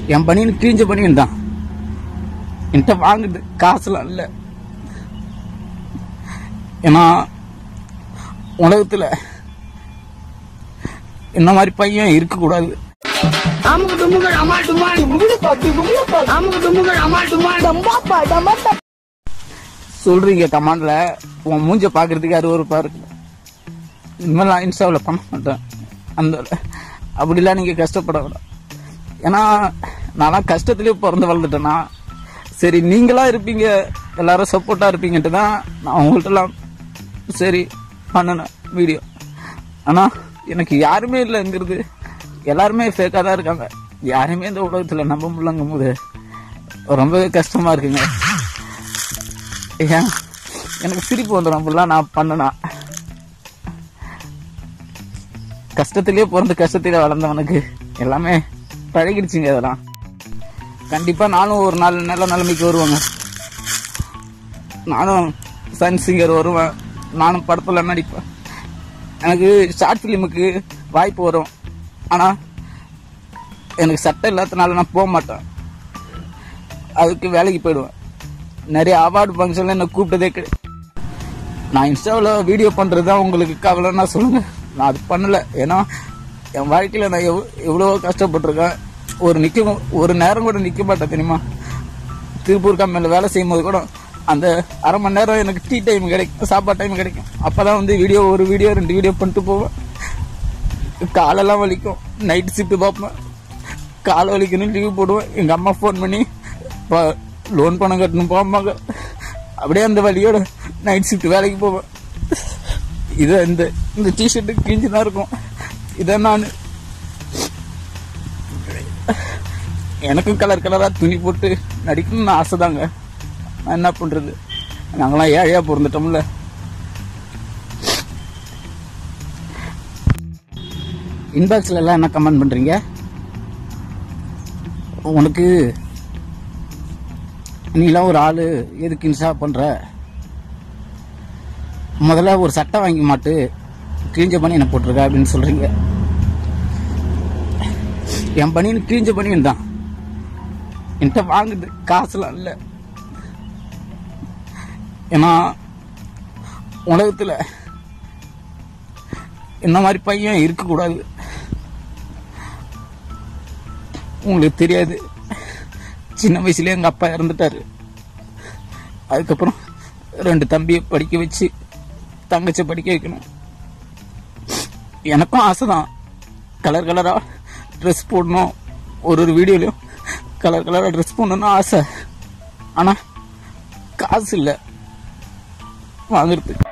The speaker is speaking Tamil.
என் பனியன் கிழிஞ்ச பனியன் தான் என்கிட்ட வாங்குது காசுலாம் இல்லை ஏன்னா உலகத்துல இந்த மாதிரி பையன் இருக்கக்கூடாது அமுக்கு டுமுகள் அமால் டுமால் அமுக்கு டுமுகள் அமால் டுமால் சொல்றீங்க கமாண்ட்ல உன் மூஞ்ச பாக்குறதுக்கு அருவருப்பா இருக்கு இனிமேல் நான் இன்ஸ்டாவில் பண்ண மாட்டேன் அந்த அப்படிலாம் நீங்க கஷ்டப்பட வேண்டாம் ஏன்னா நான்லாம் கஷ்டத்துலயே பிறந்து வளர்ந்துட்டேன்னா சரி நீங்களா இருப்பீங்க எல்லாரும் சப்போர்ட்டா இருப்பீங்கன்ட்டு தான் நான் உங்கள்ட்டலாம் சரி பண்ணினேன் வீடியோ ஆனா எனக்கு யாருமே இல்லைங்கிறது எல்லாருமே ஃபேக்காக தான் இருக்காங்க யாருமே இந்த உலகத்தில் நம்ப முடியலங்கும் போது ரொம்பவே கஷ்டமா இருக்குங்க ஏன் எனக்கு சிரிப்பு வந்துடும் அப்படிலாம் நான் பண்ணனா கஷ்டத்திலேயே பிறந்து கஷ்டத்திலே வளர்ந்தவனுக்கு எல்லாமே பழகிடுச்சுங்க அதெல்லாம் கண்டிப்பா நானும் ஒரு நாள் நல்ல நிலைமைக்கு வருவேங்க நானும் சன் சிங்கர் வருவேன் நானும் படத்துல நடிப்பேன் எனக்கு ஷார்ட் ஃபிலிமுக்கு வாய்ப்பு வரும் ஆனா எனக்கு சட்டம் இல்லாதனால நான் போக மாட்டேன் அதுக்கு வேலைக்கு போயிடுவேன் நிறைய அவார்டு ஃபங்க்ஷன்ல என்ன கூப்பிட்டதே கிடையாது நான் இன்ஸ்டாவில் வீடியோ பண்ணுறது தான் உங்களுக்கு கவலைன்னா சொல்லுங்க நான் அது பண்ணல ஏன்னா என் வாழ்க்கையில் நான் எவ் எவ்வளோ கஷ்டப்பட்டிருக்கேன் ஒரு நிற்க ஒரு நேரம் கூட நிற்க மாட்டேன் தெரியுமா திருப்பூர் கம்பெனியில் வேலை செய்யும் போது கூட அந்த அரை மணி நேரம் எனக்கு டீ டைம் கிடைக்கும் சாப்பாடு டைம் கிடைக்கும் அப்போ தான் வந்து வீடியோ ஒரு வீடியோ ரெண்டு வீடியோ பண்ணிட்டு போவேன் காலெல்லாம் வலிக்கும் நைட் ஷிஃப்ட் பார்ப்பேன் கால் வலிக்கணும் லீவ் போடுவேன் எங்கள் அம்மா ஃபோன் பண்ணி லோன் பணம் கட்டணும் போமாங்க அப்படியே அந்த வழியோட நைட் ஷிஃப்ட் வேலைக்கு போவேன் இது இந்த இந்த டிஷர்ட்டு கிழிஞ்சு தான் இருக்கும் இதை நான் எனக்கும் கலர் கலராக துணி போட்டு நடிக்கணும்னு ஆசை தாங்க நான் என்ன பண்ணுறது நாங்களாம் ஏழையாக பிறந்துட்டோம்ல இன்பாக்ஸ்ல எல்லாம் என்ன கமெண்ட் பண்றீங்க உனக்கு நீலாம் ஒரு ஆளு எதுக்கு இன்ஸ்டா பண்ற முதல்ல ஒரு சட்டை வாங்கி மாட்டு கிழிஞ்ச பண்ணி என்ன போட்டிருக்க அப்படின்னு சொல்றீங்க என் பனியன் கிழிஞ்ச பனியன் தான் என்கிட்ட வாங்குது காசுலாம் இல்லை ஏன்னா உலகத்துல இந்த மாதிரி பையன் இருக்கக்கூடாது உங்களுக்கு தெரியாது சின்ன வயசுலயே எங்க அப்பா இறந்துட்டாரு அதுக்கப்புறம் ரெண்டு தம்பியை படிக்க வச்சு தங்கச்சி படிக்க வைக்கணும் எனக்கும் ஆசை தான் கலர் கலரா ட்ரெஸ் போடணும் ஒரு ஒரு வீடியோலையும் கலர் கலரா ட்ரெஸ் போடணும்னு ஆசை ஆனா காசு இல்லை வாங்குறதுக்கு